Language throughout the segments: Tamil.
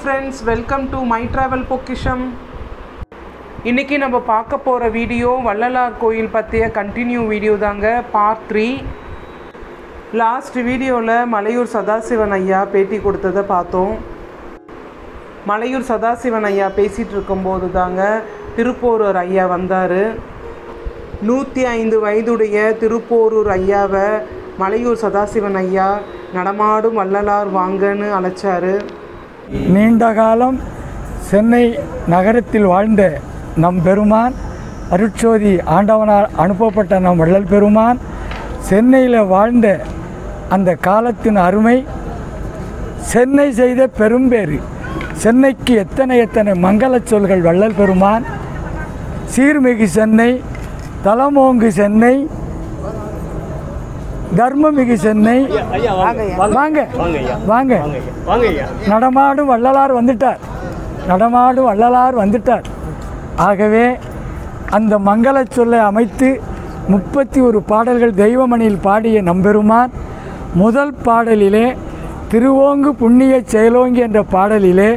Friends welcome to my travel பொக்கிஷம் இன்றைக்கி நம்ம பார்க்க போகிற வீடியோ வள்ளலார் கோயில் பற்றிய கண்டினியூ வீடியோ தாங்க பார்ட் த்ரீ லாஸ்ட் வீடியோவில் மலையூர் சதாசிவன் ஐயா பேட்டி கொடுத்ததை பார்த்தோம் மலையூர் சதாசிவன் ஐயா பேசிகிட்டு இருக்கும்போது தாங்க திருப்போரூர் ஐயா வந்தார் நூற்றி ஐந்து வயதுடைய திருப்போரூர் ஐயாவை மலையூர் சதாசிவன் ஐயா நடமாடும் வள்ளலார் வாங்கன்னு அழைச்சாரு நீண்ட காலம் சென்னை நகரத்தில் வாழ்ந்த நம் பெருமான் அருட்சோதி ஆண்டவனால் அனுப்பப்பட்ட நம் வள்ளல் பெருமான் சென்னையில் வாழ்ந்த அந்த காலத்தின் அருமை சென்னை செய்த பெரும்பேறு சென்னைக்கு எத்தனை எத்தனை மங்களச் சொல்கள் வள்ளல் பெருமான் சீர்மிகு சென்னை தலமோங்கு சென்னை தர்மமிகு சென்னை வாங்க வாங்க நடமாடும் வள்ளலார் வந்துட்டார் நடமாடும் வள்ளலார் வந்துட்டார் ஆகவே அந்த மங்களச் சொல்லை அமைத்து முப்பத்தி ஒரு பாடல்கள் தெய்வமணியில் பாடிய நம்பெருமான் முதல் பாடலிலே திருவோங்கு புண்ணிய செயலோங்கி என்ற பாடலிலே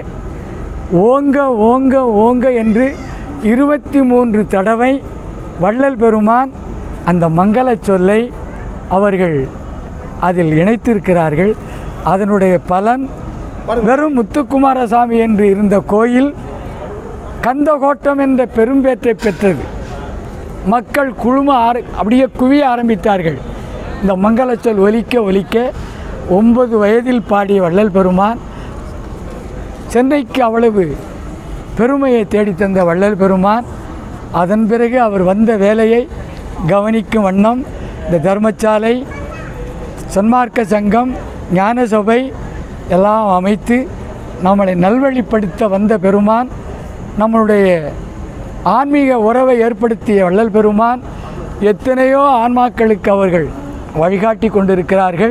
ஓங்க ஓங்க ஓங்க என்று இருபத்தி மூன்று தடவை வள்ளல் பெருமான் அந்த மங்களச் சொல்லை அவர்கள் அதில் இணைத்திருக்கிறார்கள் அதனுடைய பலன் வெறும் முத்துக்குமாரசாமி என்று இருந்த கோயில் கந்தகோட்டம் என்ற பெரும்பேற்றை பெற்றது மக்கள் குழும ஆர அப்படியே குவிய ஆரம்பித்தார்கள் இந்த மங்களச்சொல் ஒலிக்க ஒலிக்க ஒன்பது வயதில் பாடிய வள்ளல் பெருமான் சென்னைக்கு அவ்வளவு பெருமையை தேடித் தந்த வள்ளல் பெருமான் அதன் பிறகு அவர் வந்த வேலையை கவனிக்கும் வண்ணம் இந்த தர்மசாலை சன்மார்க்க சங்கம் ஞான சபை எல்லாம் அமைத்து நம்மளை நல்வழிப்படுத்த வந்த பெருமான் நம்மளுடைய ஆன்மீக உறவை ஏற்படுத்திய வள்ளல் பெருமான் எத்தனையோ ஆன்மாக்களுக்கு அவர்கள் வழிகாட்டி கொண்டிருக்கிறார்கள்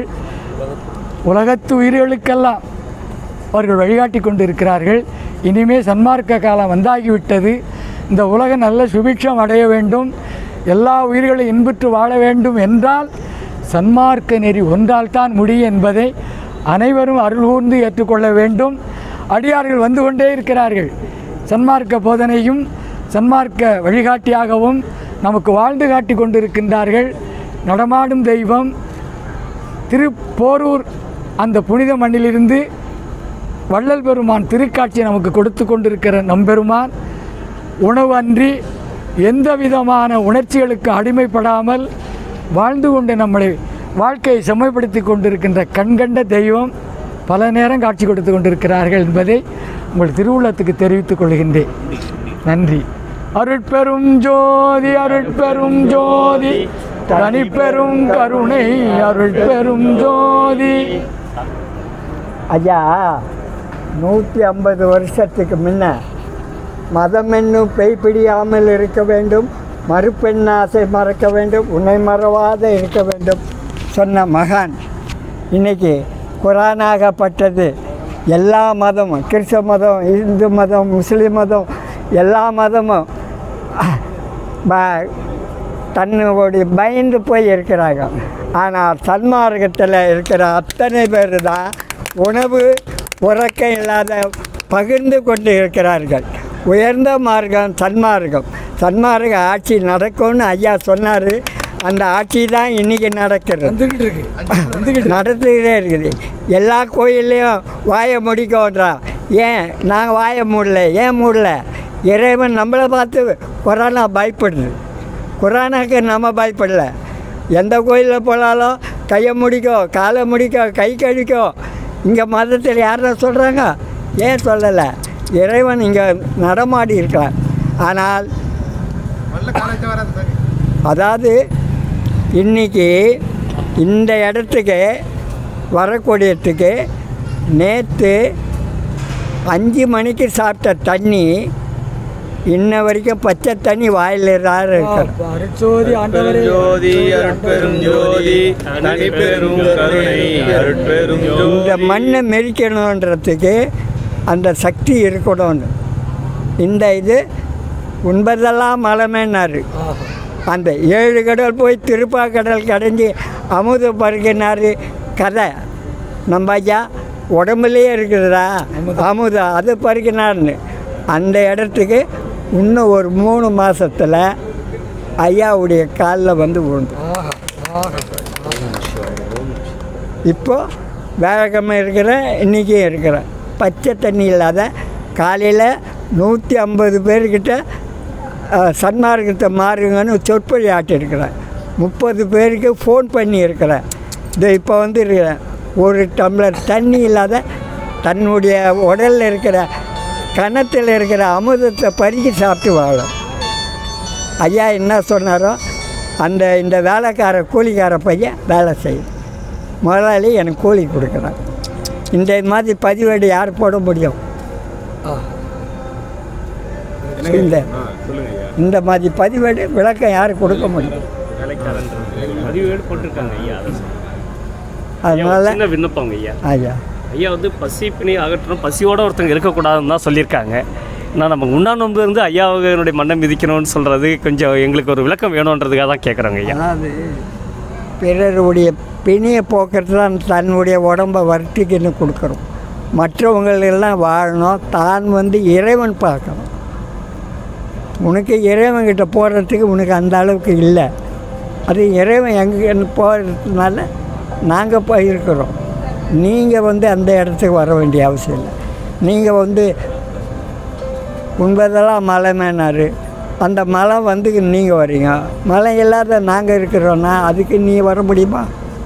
உலகத்து உயிர்களுக்கெல்லாம் அவர்கள் வழிகாட்டி கொண்டிருக்கிறார்கள் இனிமே சன்மார்க்க காலம் வந்தாகிவிட்டது இந்த உலகம் நல்ல சுபிக்ஷம் அடைய வேண்டும் எல்லா உயிர்களும் இன்புற்று வாழ வேண்டும் என்றால் சன்மார்க்க நெறி ஒன்றால்தான் முடியும் என்பதை அனைவரும் அருள் கூர்ந்து ஏற்றுக்கொள்ள வேண்டும் அடியார்கள் வந்து கொண்டே இருக்கிறார்கள் சன்மார்க்க போதனையும் சன்மார்க்க வழிகாட்டியாகவும் நமக்கு வாழ்ந்து காட்டி கொண்டிருக்கின்றார்கள் நடமாடும் தெய்வம் திருப்போரூர் அந்த புனித மண்ணிலிருந்து வள்ளல் பெருமான் திருக்காட்சி நமக்கு கொடுத்து கொண்டிருக்கிற நம்பெருமான் உணவு அன்றி எந்த விதமான உணர்ச்சிகளுக்கு அடிமைப்படாமல் வாழ்ந்து கொண்டு நம்மளை வாழ்க்கையை செம்மைப்படுத்தி கொண்டிருக்கின்ற கண்கண்ட தெய்வம் பல நேரம் காட்சி கொடுத்து கொண்டிருக்கிறார்கள் என்பதை உங்கள் திருவுள்ளத்துக்கு தெரிவித்துக் கொள்கின்றேன் நன்றி அருட்பெரும் ஜோதி அருட்பெரும் ஜோதி தனிப்பெரும் கருணை அருட்பெரும் ஜோதி ஐயா நூற்றி ஐம்பது வருஷத்துக்கு முன்ன மதம் என்னும் பேய் பிடியாமல் இருக்க வேண்டும் மறுபெண்ணாசை மறக்க வேண்டும் உன்னை மறவாத இருக்க வேண்டும் சொன்ன மகான் இன்னைக்கு குரானாகப்பட்டது எல்லா மதமும் கிறிஸ்தவ மதம் இந்து மதம் முஸ்லீம் மதம் எல்லா மதமும் ப- தன்னுடைய பயந்து போய் இருக்கிறாங்க ஆனால் சன்மார்க்கத்தில் இருக்கிற அத்தனை பேர் தான் உணவு உறக்கம் இல்லாத பகிர்ந்து கொண்டு இருக்கிறார்கள் உயர்ந்த மார்க்கம் சன்மார்க்கம் சன்மார்க்க ஆட்சி நடக்கும்னு ஐயா சொன்னார் அந்த ஆட்சி தான் இன்றைக்கி நடக்கிறது வந்துக்கிட்டு இருக்கு வந்துக்கிட்டு நடந்துக்கிட்டே இருக்குது எல்லா கோயில்லையும் வாயை முடிக்கோன்றான் ஏன் நாங்கள் வாயை மூடல ஏன் மூடல இறைவன் நம்மளை பார்த்து கொரோனா பயப்படுது கொரோனாக்கு நம்ம பயப்படல எந்த கோயிலில் போனாலும் கையை முடிக்கோ காலை முடிக்கோ கை கழிக்கோ இங்கே மதத்தில் யாரை சொல்கிறாங்க ஏன் சொல்லலை இறைவன் இங்கே நடமாடி இருக்கான் ஆனால் அதாவது இன்னைக்கு இந்த இடத்துக்கு வரக்கூடியதுக்கு நேற்று அஞ்சு மணிக்கு சாப்பிட்ட தண்ணி இன்ன வரைக்கும் பச்சை தண்ணி வாயில் இருக்கு அருட்சோதி ஆண்டவரே ஜோதி அருட்பெரும் ஜோதி தனிப்பெரும் கருணை அருட்பெரும் இந்த ஜோதி மண்ணை மெரிக்கணுன்றதுக்கு அந்த சக்தி இருக்கணும்னு இந்த இது உண்பதெல்லாம் மலமேனாரு அந்த ஏழு கடல் போய் திருப்பாக்கடல் கடைஞ்சி அமுது பருகினார் கதை நம்ம ஐயா உடம்புலேயே இருக்குதுடா அமுதா அது பறிக்கினார்னு அந்த இடத்துக்கு இன்னும் ஒரு மூணு மாசத்துல ஐயாவுடைய காலில் வந்து விழுந்து இப்போ வேகமே இருக்கிறேன் இன்றைக்கும் இருக்கிறேன் பச்சை தண்ணி இல்லாத காலையில் நூற்றி ஐம்பது பேர்கிட்ட அஹ், சன்மார்க்கத்தை மாறுங்கன்னு சொற்பொழி ஆட்டியிருக்கிறேன் முப்பது பேருக்கு ஃபோன் பண்ணி இருக்கிறேன் இது இப்போ வந்து இருக்கிறேன் ஒரு டம்ளர் தண்ணி இல்லாத தன்னுடைய உடலில் இருக்கிற கணத்தில் இருக்கிற அமுதத்தை பருகி சாப்பிட்டு வாழும் ஐயா என்ன சொன்னாரோ அந்த இந்த வேலைக்கார கூலிக்கார பையன் வேலை செய்யும் முதலாளி எனக்கு கூலி கொடுக்குறான் இந்த மாதிரி பதிவேடு யார் போட முடியும் இந்த சொல்லுங்க ஐயா இந்த மாதிரி பதிவேடு விளக்கம் யார் கொடுக்க முடியும் வேலைக்காரன் பதிவேடு போட்டிருக்காங்க ஐயா அதை சொல்லுங்க. ஐயா, ஒரு அதனால் சின்ன விண்ணப்பங்க ஐயா ஐயா ஐயா வந்து பசி பிணி அகற்றணும் பசியோட ஒருத்தங்க இருக்கக்கூடாதுன்னு தான் சொல்லியிருக்காங்க நான் நம்ம உண்ணாநோம்பு இருந்து ஐயாவுடைய மண்ணை மிதிக்கணும்னு சொல்கிறது கொஞ்சம் எங்களுக்கு ஒரு விளக்கம் வேணுன்றதுக்காக தான் கேட்குறோங்க ஐயா அதாவது பிறருடைய பிணியை போக்குறது தான் தன்னுடைய உடம்பை வருத்திக்கின்னு கொடுக்குறோம் மற்றவங்களெல்லாம் வாழணும் தான் வந்து இறைவன் பார்க்கணும் உனக்கு இறைவன்கிட்ட போகிறதுக்கு உனக்கு அந்த அளவுக்கு இல்லை அது இறைவன் எங்கே போகிறதுனால நாங்கள் போய் இருக்கிறோம் நீங்கள் வந்து அந்த இடத்துக்கு வர வேண்டிய அவசியம் இல்லை நீங்கள் வந்து உண்பதெல்லாம் மலை மேனார் அந்த மலை வந்து நீங்கள் வரீங்க மலை இல்லாத நாங்கள் இருக்கிறோன்னா அதுக்கு நீ வர முடியுமா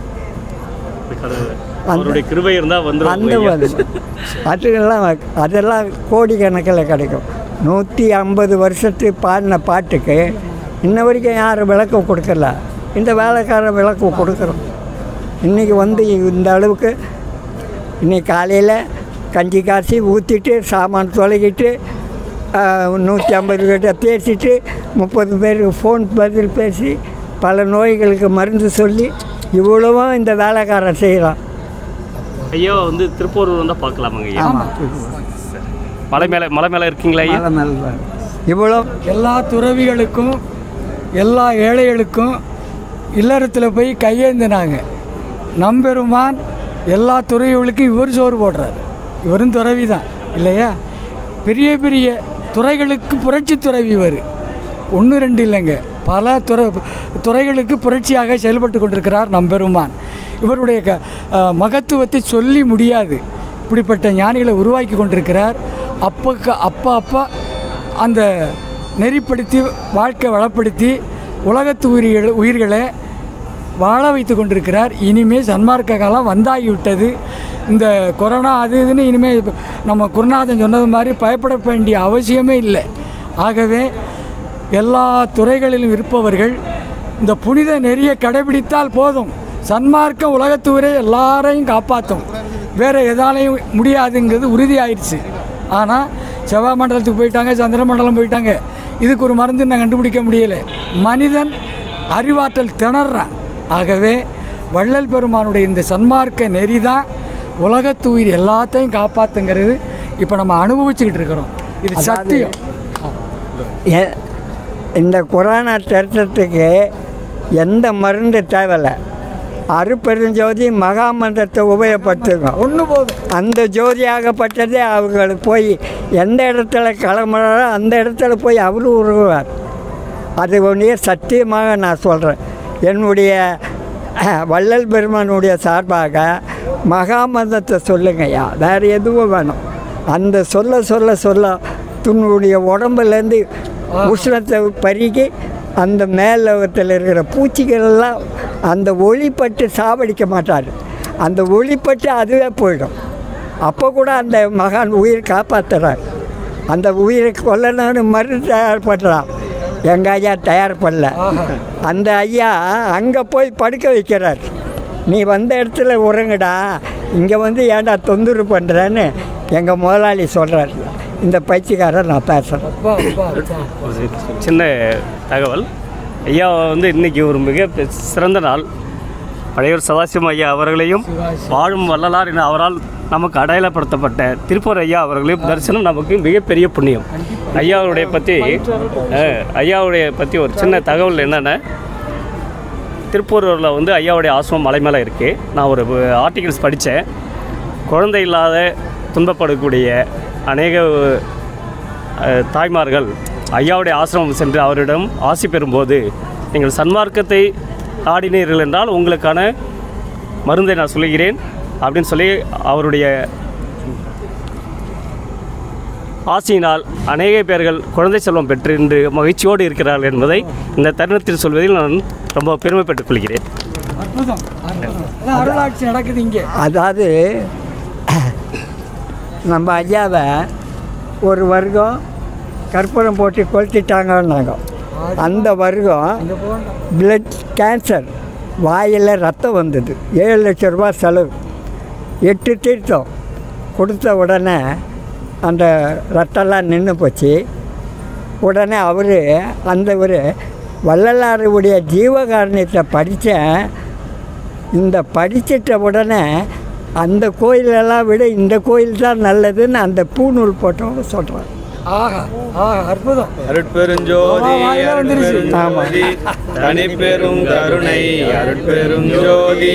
அவருடைய கிருபை இருந்தால் அந்த வந்துடும் வந்து அதெல்லாம் அதெல்லாம் கோடிக்கணக்கில் கிடைக்கும் நூற்றி ஐம்பது வருஷத்து பாடின பாட்டுக்கு இன்ன வரைக்கும் யாரும் விளக்கம் கொடுக்கல இந்த வேலைக்காரன் விளக்கம் கொடுக்குறோம் இன்றைக்கி வந்து இந்த அளவுக்கு இன்னைக்கு காலையில் கஞ்சி காசி ஊற்றிட்டு சாமான் தொலைக்கிட்டு நூற்றி ஐம்பது கிட்ட பேசிட்டு முப்பது பேருக்கு ஃபோன் பதில் பேசி பல நோய்களுக்கு மருந்து சொல்லி இவ்வளவும் இந்த வேலைக்காரன் செய்கிறான் ஐயா வந்து திருப்பூர் வந்தால் பார்க்கலாமாங்க ஐயா ஆமாம் மலை மேலே மலை மேலே இருக்கீங்களா ஐயா மலை மேலே தான். இவ்வளோ எல்லா துறவிகளுக்கும் எல்லா ஏழைகளுக்கும் இல்லறத்தில் போய் கையேந்தினாங்க நம்பெருமான் எல்லா துறவிகளுக்கும் இவர் சோறு போடுறார் இவரும் துறவி தான் இல்லையா பெரிய பெரிய துறைகளுக்கு புரட்சி துறவி இவர் ஒன்று ரெண்டு இல்லைங்க பல துறை துறைகளுக்கு புரட்சியாக செயல்பட்டு கொண்டிருக்கிறார் நம்பெருமான் இவருடைய க அஹ், மகத்துவத்தை சொல்லி முடியாது இப்படிப்பட்ட ஞானிகளை உருவாக்கி கொண்டிருக்கிறார் அப்போ அப்பா அப்பா அந்த நெறிப்படுத்தி வாழ்க்கை வளப்படுத்தி உலகத்து உயிர்கள் உயிர்களை வாழ வைத்து கொண்டிருக்கிறார் இனிமேல் சன்மார்க்க காலம் வந்தாகிவிட்டது இந்த கொரோனா அது இதுன்னு இனிமேல் நம்ம குருநாதன் சொன்னது மாதிரி பயப்பட வேண்டிய அவசியமே இல்லை ஆகவே எல்லா துறைகளிலும் இருப்பவர்கள் இந்த புனித நெறியை கடைபிடித்தால் போதும் சன்மார்க்கம் உலகத்துவரே எல்லாரையும் காப்பாற்றும் வேறு எதாலையும் முடியாதுங்கிறது உறுதியாயிருச்சு ஆனால் செவ்வாய் மண்டலத்துக்கு போயிட்டாங்க சந்திர மண்டலம் போயிட்டாங்க இதுக்கு ஒரு மருந்து நான் கண்டுபிடிக்க முடியல மனிதன் அறிவாற்றல் திணறான் ஆகவே வள்ளல் பெருமானுடைய இந்த சன்மார்க்க நெறி தான் உலகத்து உயிர் எல்லாத்தையும் காப்பாத்துங்கிறது இப்போ நம்ம அனுபவிச்சுக்கிட்டு இருக்கிறோம் இது சத்தியம் எ- இந்த கொரோனா தடுத்தத்துக்கு எந்த மருந்து தேவையில்லை அருப்பெருஞ்சோதி மகாமந்திரத்தை உபயோகப்படுத்துங்க ஒன்று போதும் அந்த ஜோதியாகப்பட்டதே அவங்களுக்கு போய் எந்த இடத்துல கிளம்புறாரோ அந்த இடத்துல போய் அவரு உருவார் அது ஒன்றே சத்தியமாக நான் சொல்கிறேன் என்னுடைய அஹ், வள்ளல் பெருமானுடைய சார்பாக மகாமந்திரத்தை சொல்லுங்கய்யா வேறு எதுவும் வேணும் அந்த சொல்ல சொல்ல சொல்ல துன்னுடைய உடம்புலேருந்து உஷ்ணத்தை பருகி அந்த மேலோகத்தில் இருக்கிற பூச்சிகள் எல்லாம் அந்த ஒளிப்பட்டு சாவடிக்க மாட்டார் அந்த ஒளிப்பட்டு அதுவே போயிடும் அப்போ கூட அந்த மகான் உயிர் காப்பாற்றுறார் அந்த உயிரை கொல்லணும்னு மருந்து தயார் பண்ணுறான் எங்கள் ஐயா தயார் பண்ணல அந்த ஐயா அங்கே போய் படுக்க வைக்கிறார் நீ வந்த இடத்துல உறங்குடா இங்கே வந்து ஏன்டா தொந்தரவு பண்ணுறேன்னு எங்கள் முதலாளி சொல்கிறார் இந்த பயிற்சிக்காரர் நான் பேசுகிறேன் அப்பா அப்பா அப்பா ஒரு சின்ன தகவல் ஐயா வந்து இன்னைக்கு ஒரு மிக பெ- சிறந்த நாள் பழையூர் சதாசிவம் ஐயா அவர்களையும் வாழும் வள்ளலார் என அவரால் நமக்கு அடையாளப்படுத்தப்பட்ட திருப்பூர் ஐயா அவர்களையும் தரிசனம் நமக்கு மிகப்பெரிய புண்ணியம் ஐயாவுடைய பற்றி அஹ், ஐயாவுடைய பற்றி ஒரு சின்ன தகவல் என்னென்ன திருப்பூரில் வந்து ஐயாவுடைய ஆசிரமம் மலை மேலே இருக்குது நான் ஒரு ஆர்டிகல்ஸ் படித்தேன் குழந்தை இல்லாத துன்பப்படக்கூடிய அநேக அஹ், தாய்மார்கள் ஐயாவுடைய ஆசிரமம் சென்று அவரிடம் ஆசி பெறும்போது நீங்கள் சன்மார்க்கத்தை நாடினீர்கள் என்றால் உங்களுக்கான மருந்தை நான் சொல்லுகிறேன் அப்படின்னு சொல்லி அவருடைய ஆசியினால் அநேக பேர்கள் குழந்தை செல்வம் பெற்று இன்று மகிழ்ச்சியோடு இருக்கிறார்கள் என்பதை இந்த தருணத்தில் சொல்வதில் நான் ரொம்ப பெருமைப்பட்டுக் கொள்கிறேன் அற்புதம் அற்புதம் அதான் அருளாட்சி நடக்குது இங்கே அதாவது நம்ம ஐயாவை ஒரு வருகம் கற்பூரம் போட்டு கொளுத்திட்டாங்கன்னாங்க அந்த வருகம் இங்கே போகணும் பிளட் கேன்சர் வாயில் ரத்தம் வந்தது ஏழு லட்ச ரூபா செலவு எட்டு தீர்த்தம் கொடுத்த உடனே அந்த ரத்தம்லாம் நின்று போச்சு உடனே அவர் அந்த ஒரு வள்ளலாருடைய ஜீவகாரணியத்தை படித்தேன் இந்த படிச்சிட்ட உடனே அந்த கோயிலெல்லாம் விட இந்த கோயில் தான் நல்லதுன்னு அந்த பூநூல் போட்டவங்க சொல்கிறாங்க ஆஹா ஆஹா அற்புதம் அருட்பெருஞ்சோதி வா, வாயில வந்துருச்சு. அருட்பெருஞ்சோதி தனிப்பெரும் கருணை அருட்பெரும் ஜோதி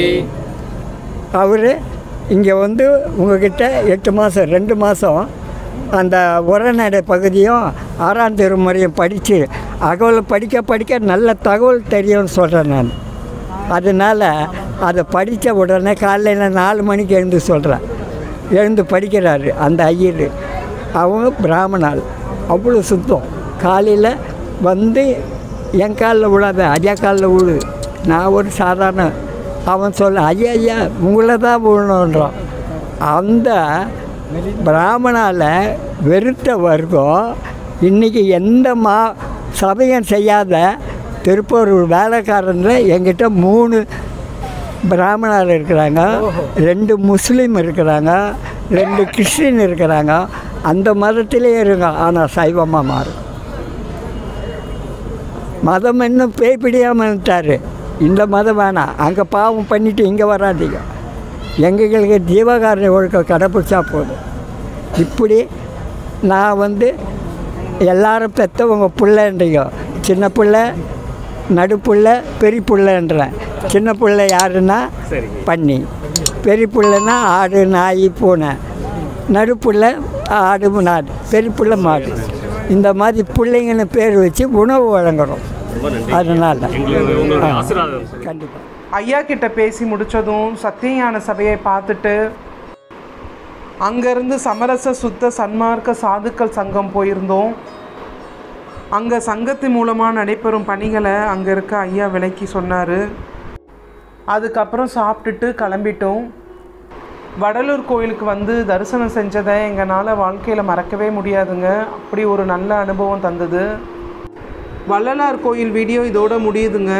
அவர் இங்கே வந்து உங்ககிட்ட எட்டு மாதம் ரெண்டு மாதம் அந்த உரநடை பகுதியும் ஆறாம் திருமுறையும் படித்து அகவல் படிக்க படிக்க நல்ல தகவல் தெரியும்னு சொல்கிறேன் நான் அதனால் அதை படித்த உடனே காலையில் நாலு மணிக்கு எழுந்து சொல்கிறேன் எழுந்து படிக்கிறாரு அந்த ஐயர் அவங்க பிராமணால் அவ்வளோ சுத்தம் காலையில் வந்து என் காலில் விழாத ஐயா காலில் விழு நான் ஒரு சாதாரண அவன் சொல்ல ஐயா ஐயா உங்களை தான் விழணுன்றான் அந்த பிராமணால் வெறுத்த வர்க்கம் இன்றைக்கி எந்த மா சபையும் செய்யாத திருப்பூர் வேலைக்காரன்ல எங்கிட்ட மூணு பிராமணர் இருக்கிறாங்க ரெண்டு முஸ்லீம் இருக்கிறாங்க ரெண்டு கிறிஸ்டின் இருக்கிறாங்க அந்த மதத்திலே இருங்க ஆனால் சைவமாக மாறும் மதம் இன்னும் பேய் பிடியாமட்டார் இந்த மதம் வேணாம் அங்கே பாவம் பண்ணிட்டு இங்கே வராதீங்க எங்களுக்கு ஜீவகாரணி ஒழுக்கம் கடைப்பிடிச்சா போதும் இப்படி நான் வந்து எல்லாரும் பெற்றவங்க பிள்ளைன்றீங்க சின்ன பிள்ளை நடுப்புள்ள பெரிய பிள்ளைன்றேன் சின்ன பிள்ளை யாருன்னா பன்னி பெரிய பிள்ளைன்னா ஆடு நாய் பூனை நடுப்புள்ள ஆடு நாடு பெரிய பிள்ளை மாடு இந்த மாதிரி பிள்ளைங்கன்னு பேர் வச்சு உணவு வழங்குறோம் அதனால் எங்களுக்கு உங்களுடைய ஆசீர்வாதம் கண்டிப்பாக ஐயா கிட்ட பேசி முடிச்சதும் சத்தியஞான சபையை பார்த்துட்டு அங்கேருந்து சமரச சுத்த சன்மார்க்க சாதுக்கள் சங்கம் போயிருந்தோம் அங்கே சங்கத்தின் மூலமாக நடைபெறும் பணிகளை அங்கே இருக்க ஐயா விளக்கி சொன்னார் அதுக்கப்புறம் சாப்பிட்டுட்டு கிளம்பிட்டோம் வடலூர் கோயிலுக்கு வந்து தரிசனம் செஞ்சதை எங்களால் வாழ்க்கையில் மறக்கவே முடியாதுங்க அப்படி ஒரு நல்ல அனுபவம் தந்தது வள்ளலார் கோயில் வீடியோ இதோட முடியுதுங்க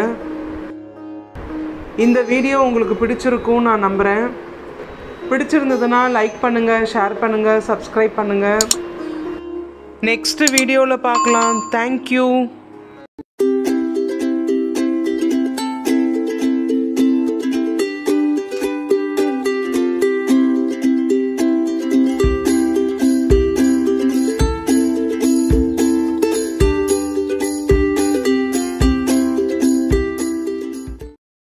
இந்த வீடியோ உங்களுக்கு பிடிச்சிருக்கும் நான் நம்புகிறேன் பிடிச்சிருந்ததுன்னா லைக் பண்ணுங்கள் ஷேர் பண்ணுங்கள் சப்ஸ்கிரைப் பண்ணுங்கள் நெக்ஸ்ட் வீடியோவில் பார்க்கலாம் தேங்க்யூ